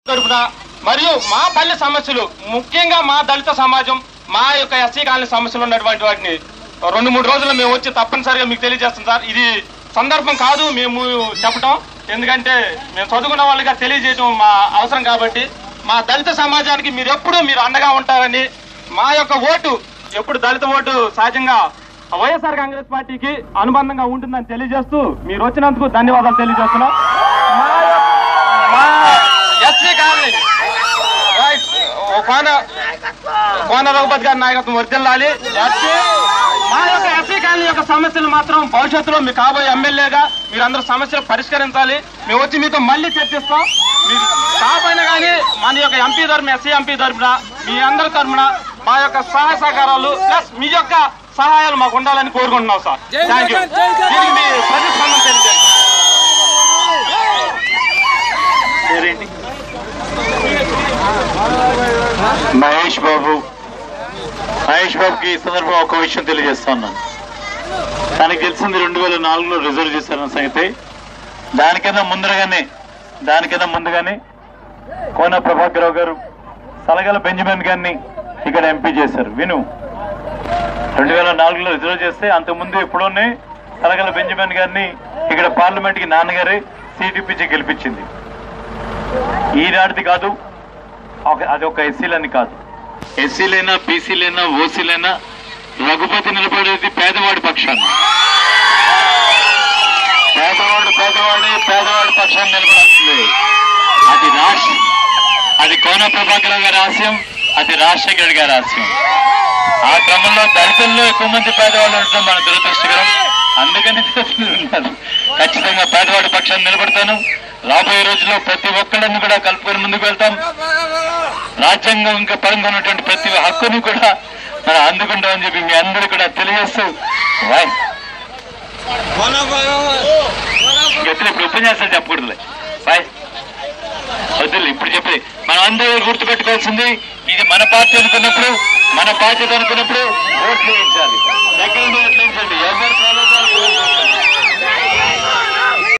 తరపున మరియు మా పల్లె సమస్యలు ముఖ్యంగా మా దళిత సమాజం మా యొక్క ఎస్సీ కాలనీ సమస్యలు ఉన్నటువంటి వాటిని రెండు మూడు రోజులు మేము వచ్చి తప్పనిసరిగా మీకు తెలియజేస్తాం సార్ ఇది సందర్భం కాదు మేము చెప్పటం ఎందుకంటే మేము చదువుకున్న వాళ్ళగా తెలియజేయడం మా అవసరం కాబట్టి మా దళిత సమాజానికి మీరు ఎప్పుడూ మీరు అండగా ఉంటారని మా యొక్క ఓటు ఎప్పుడు దళిత ఓటు సహజంగా వైఎస్ఆర్ కాంగ్రెస్ పార్టీకి అనుబంధంగా ఉంటుందని తెలియజేస్తూ మీరు వచ్చినందుకు ధన్యవాదాలు తెలియజేస్తున్నాం మా యొక్క- మా ఎస్సీ కాలనీ రైట్. ఓ కోన కోన రఘుపతి గారి నాయకత్వం వర్దిల్లాలి ఎస్సీ మా యొక్క ఎస్సీ కాలనీ యొక్క సమస్యలు మాత్రం భవిష్యత్తులో మీ కాబోయే ఎమ్మెల్యేగా మీరందరూ సమస్యలు పరిష్కరించాలి మేము వచ్చి మీతో మళ్ళీ చర్చిస్తాం మీరు కాకపోయినా కానీ మన యొక్క ఎంపీ తరఫున ఎస్సీ ఎంపీ తరఫున మీ అందరి తరఫున మా యొక్క సహాయ సహకారాలు ప్లస్ మీ యొక్క సహాయాలు మాకు ఉండాలని కోరుకుంటున్నాం సార్ థ్యాంక్ యూ దీనికి మీ ప్రతిస్పందన తెలియజేయండి పేరేంటి మహేష్ బాబు మహేష్ బాబుకి ఈ సందర్భంగా ఒక విషయం తెలియజేస్తున్నాను తనకు తెలిసింది రెండు వేల నాలుగులో రిజర్వ్ చేశారన్న సంగతి దానికన్నా ముందరగానే దానికన్నా ముందుగానే కోన ప్రభాకర్ రావు గారు సలగల బెంజమిన్ గారిని ఇక్కడ ఎంపీ చేశారు విను రెండు వేల నాలుగులో రిజర్వ్ చేస్తే అంతకుముందు ఎప్పుడోనే సలగల బెంజమిన్ గారిని ఇక్కడ పార్లమెంట్ కి నాన్నగారే సీట్ ఇప్పించి గెలిపించింది ఈనాటిది కాదు ఒక- అది ఒక ఎస్సీలని కాదు ఎస్సీలైనా బీసీలైనా ఓసీలైనా రఘుపతి నిలబడేది పేదవాడి పక్షాన్ని పేదవాడు పేదవాడే పేదవాడి పక్షాన్ని నిలబడాల్సిందే అది రాష్ట్ర అది కోన ప్రభాకర్ గారి ఆశయం అది రాజశేఖర రెడ్డి గారి ఆశయం ఆ క్రమంలో దళితుల్లో ఎక్కువ మంది పేదవాళ్ళు ఉండటం మన దురదృష్టకరం అందుకని ఉన్నారు ఖచ్చితంగా పేదవాడి పక్షాన్ని నిలబడతాను రాబోయే రోజుల్లో ప్రతి ఒక్కళ్ళని కూడా కలుపుకొని ముందుకు వెళ్తాం రాజ్యాంగం ఇంకా పరంగా ఉన్నటువంటి ప్రతి హక్కుని కూడా మనం అందుకుంటామని చెప్పి మీ అందరూ కూడా తెలియజేస్తూ వాయ్ ఎత్తున ఇప్పుడు ఉపన్యాసాలు చెప్పకూడదులే బాయ్ వద్దులే ఇప్పుడు చెప్పి మనం అందరూ గుర్తుపెట్టుకోవాల్సింది ఇది మన పార్టీ అనుకున్నప్పుడు మన బాధ్యత అనుకున్నప్పుడు ఓట్లు వేయించాలి దగ్గర ఉండి ఓట్లు వేయించండి ఎవరు